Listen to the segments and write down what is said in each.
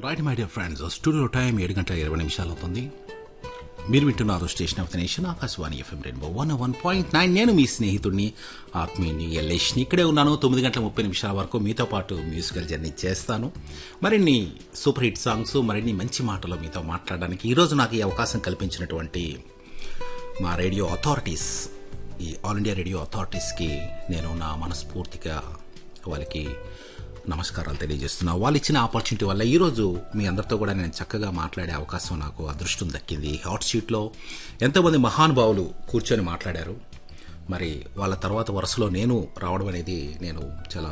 right my dear friends studio time ఏడు గంటల ఇరవై నిమిషాలు అవుతుంది మీరు వింటున్నారు station of the nation Akashvani FM rainbow one one point nine నేను మీ స్నేహితుడిని ఆత్మీయుని ఎల్లేష్ని ఇక్కడే ఉన్నాను తొమ్మిది గంటల ముప్పై నిమిషాల వరకు మీతో పాటు మ్యూజికల్ జర్నీ చేస్తాను మరిన్ని సూపర్ హిట్ సాంగ్స్ మరిన్ని మంచి మాటలు మీతో మాట్లాడడానికి ఈరోజు నాకు ఈ అవకాశం కల్పించినటువంటి మా రేడియో అథారిటీస్ ఈ ఆల్ ఇండియా రేడియో అథారిటీస్కి నేను నా మనస్ఫూర్తిగా వాళ్ళకి నమస్కారాలు తెలియజేస్తున్నా వాళ్ళు ఇచ్చిన ఆపర్చునిటీ వల్ల ఈరోజు మీ అందరితో కూడా నేను చక్కగా మాట్లాడే అవకాశం నాకు అదృష్టం దక్కింది హాట్ షీట్లో ఎంతోమంది మహానుభావులు కూర్చొని మాట్లాడారు మరి వాళ్ళ తర్వాత వరుసలో నేను రావడం అనేది నేను చాలా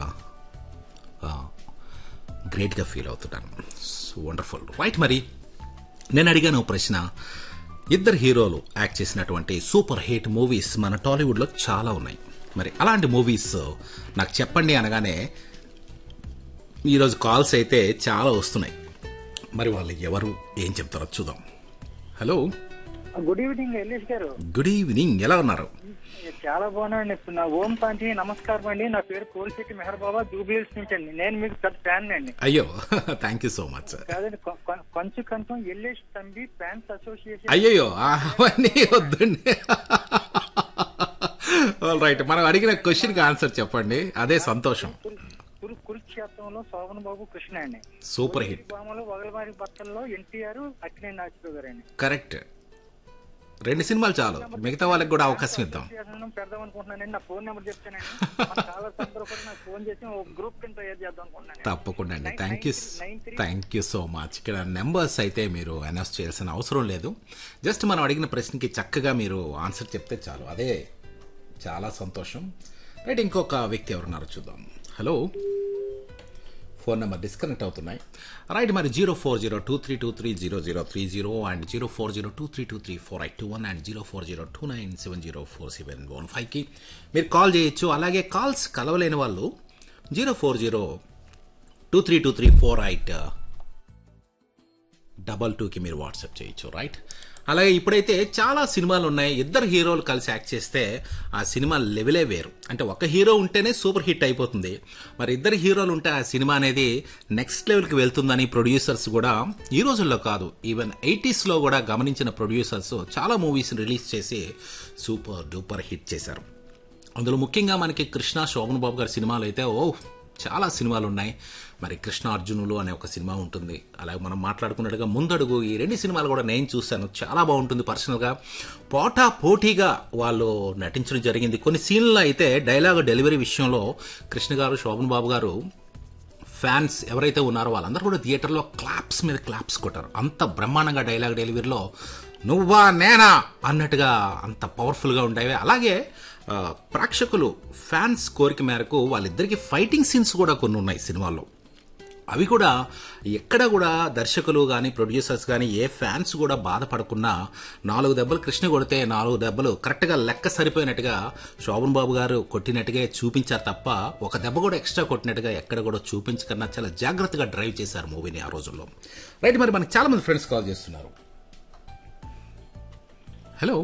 గ్రేట్గా ఫీల్ అవుతున్నాను వండర్ఫుల్ రైట్ మరి నేను అడిగాను ఓ ప్రశ్న ఇద్దరు హీరోలు యాక్ట్ చేసినటువంటి సూపర్ హిట్ మూవీస్ మన టాలీవుడ్లో చాలా ఉన్నాయి మరి అలాంటి మూవీస్ నాకు చెప్పండి అనగానే ఈరోజు కాల్స్ అయితే చాలా వస్తున్నాయి మరి వాళ్ళు ఎవరు ఏం చెప్తారో చూద్దాం హలో గుడ్ ఈవినింగ్ ఎల్లేష్ గారు గుడ్ ఈవినింగ్ ఎలా ఉన్నారు చాలా బాగున్నాండి ఇప్పుడు నా ఓం శాంతి నమస్కారం అండి నా పేరు కోల్శెట్టి మెహర్ బాబా జూబ్లీస్ నుంచి అండి నేను మీకు పెద్ద ఫ్యాన్ అండి అయ్యో థ్యాంక్ యూ సో మచ్ కాదండి కొ- కొ- కొంచెం కొంచెం ఎల్లేష్ తంబి ఫ్యాన్స్ అసోసియేషన్ అయ్యయ్యో అవన్నీ వద్దండి రైట్ మనం అడిగిన క్వశ్చన్కి ఆన్సర్ చెప్పండి అదే సంతోషం కురు కురుక్షేత్రంలో శోభన్ బాబు కృష్ణ అండి సూపర్ హిట్ బామలో వగలవారి బట్టల్లో ఎన్టీఆర్ అక్కినే నాచిరావు గారు అండి కరెక్ట్ రెండు సినిమాలు చాలు మిగతా వాళ్ళకి కూడా అవకాశం ఇద్దాం అసోసియేషన్ పెడదాం అనుకుంటున్నానండి నా ఫోన్ నెంబర్ చెప్తానండి మన కాలర్స్ అందరూ కూడా నాకు ఫోన్ చేసి ఒక గ్రూప్ కింద తయారు చేద్దాం అనుకుంటున్నాను తప్పకుండా అండి thank you thank you so much ఇక్కడ నెంబర్స్ అయితే మీరు అనౌన్స్ చేయాల్సిన అవసరం లేదు జస్ట్ మనం అడిగిన ప్రశ్నకి చక్కగా మీరు ఆన్సర్ చెప్తే చాలు అదే చాలా సంతోషం రైట్ ఇంకొక వ్యక్తి ఎవరున్నారో చూద్దాం హలో ఫోన్ నెంబర్ డిస్కనెక్ట్ అవుతున్నాయి రైట్ మరి zero four zero two three two three zero zero three zero and zero four zero two three two three four eight two one and zero four zero two nine seven zero four seven one ఫైవ్కి మీరు call చేయొచ్చు అలాగే calls కలవలేని వాళ్ళు zero four zero two three two three four eight double టూకి మీరు WhatsApp చేయొచ్చు right అలాగే ఇప్పుడైతే చాలా సినిమాలు ఉన్నాయి ఇద్దరు హీరోలు కలిసి యాక్ట్ చేస్తే ఆ సినిమా లెవెలే వేరు అంటే ఒక హీరో ఉంటేనే సూపర్ హిట్ అయిపోతుంది మరి ఇద్దరు హీరోలు ఉంటే ఆ సినిమా అనేది నెక్స్ట్ లెవెల్కి వెళ్తుందని ప్రొడ్యూసర్స్ కూడా ఈ రోజుల్లో కాదు ఈవెన్ ఎయిటీస్లో కూడా గమనించిన ప్రొడ్యూసర్స్ చాలా మూవీస్ రిలీజ్ చేసి సూపర్ డూపర్ హిట్ చేశారు అందులో ముఖ్యంగా మనకి కృష్ణ శోభన్ బాబు గారి సినిమాలు అయితే ఓ చాలా సినిమాలు ఉన్నాయి మరి కృష్ణ అర్జునులు అనే ఒక సినిమా ఉంటుంది అలాగే మనం మాట్లాడుకున్నట్టుగా ముందడుగు ఈ రెండు సినిమాలు కూడా నేను చూశాను చాలా బాగుంటుంది పర్సనల్గా పోటా పోటీగా వాళ్ళు నటించడం జరిగింది కొన్ని సీన్లలో అయితే డైలాగ్ డెలివరీ విషయంలో కృష్ణ గారు శోభన్ బాబు గారు ఫ్యాన్స్ ఎవరైతే ఉన్నారో వాళ్ళందరూ కూడా థియేటర్లో క్లాప్స్ మీద క్లాప్స్ కొట్టారు అంత బ్రహ్మాండంగా డైలాగ్ డెలివరీలో నువ్వా నేనా అన్నట్టుగా అంత పవర్ఫుల్గా ఉండేవి అలాగే ఆ, ప్రేక్షకులు ఫ్యాన్స్ కోరిక మేరకు వాళ్ళిద్దరికి ఫైటింగ్ సీన్స్ కూడా కొన్ని ఉన్నాయి సినిమాల్లో అవి కూడా ఎక్కడ కూడా దర్శకులు కానీ ప్రొడ్యూసర్స్ కానీ ఏ ఫ్యాన్స్ కూడా బాధపడకుండా నాలుగు దెబ్బలు కృష్ణ కొడితే నాలుగు దెబ్బలు కరెక్ట్గా లెక్క సరిపోయినట్టుగా శోభన్ బాబు గారు కొట్టినట్టుగా చూపించారు తప్ప ఒక దెబ్బ కూడా ఎక్స్ట్రా కొట్టినట్టుగా ఎక్కడ కూడా చూపించకన్నా చాలా జాగ్రత్తగా డ్రైవ్ చేశారు మూవీని ఆ రోజుల్లో రైట్ మరి మనకి చాలా మంది ఫ్రెండ్స్ కాల్ చేస్తున్నారు hello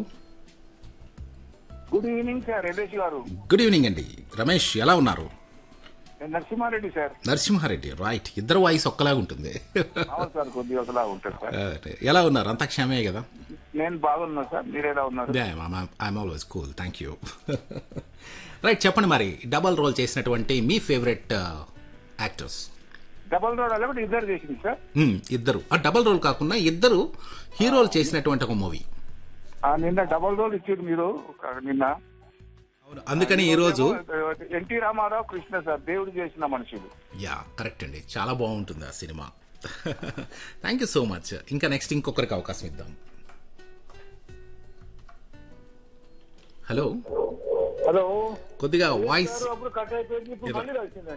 good evening sir Reddesh గారు గుడ్ ఈవినింగ్ అండి రమేష్ ఎలా ఉన్నారు నేను నరసింహారెడ్డి సార్ నరసింహారెడ్డి రైట్ ఇద్దరు వాయిస్ ఒక్కలాగా ఉంటుంది అవును సార్ కొద్దిగా ఒకలా ఉంటుంది సార్ ఎలా ఉన్నారు అంతా క్షేమే కదా నేను బాగున్నా సార్ మీరు ఎలా ఉన్నారు I'm always cool thank you right చెప్పండి మరి డబల్ రోల్ చేసినటువంటి మీ ఫేవరెట్ యాక్టర్స్ డబల్ రోడ్ అలా ఇద్దరు చేసింది సార్ ఇద్దరు ఆ డబల్ రోల్ కాకుండా ఇద్దరు హీరోలు చేసినటువంటి ఒక మూవీ ఆ, నిన్న డబల్ రోడ్ ఇచ్చారు మీరు ఒక నిన్న అందుకని ఈ రోజు ఎన్టీ రామారావు కృష్ణ సార్ దేవుడు చేసిన మనుషులు యా కరెక్ట్ అండి చాలా బాగుంటుంది ఆ cinema thank you so much ఇంకా నెక్స్ట్ ఇంకొకరికి అవకాశం ఇద్దాం హలో హలో కొద్దిగా వాయిస్ అప్పుడు కట్ అయిపోయింది ఇప్పుడు మళ్ళీ కలిసిందండి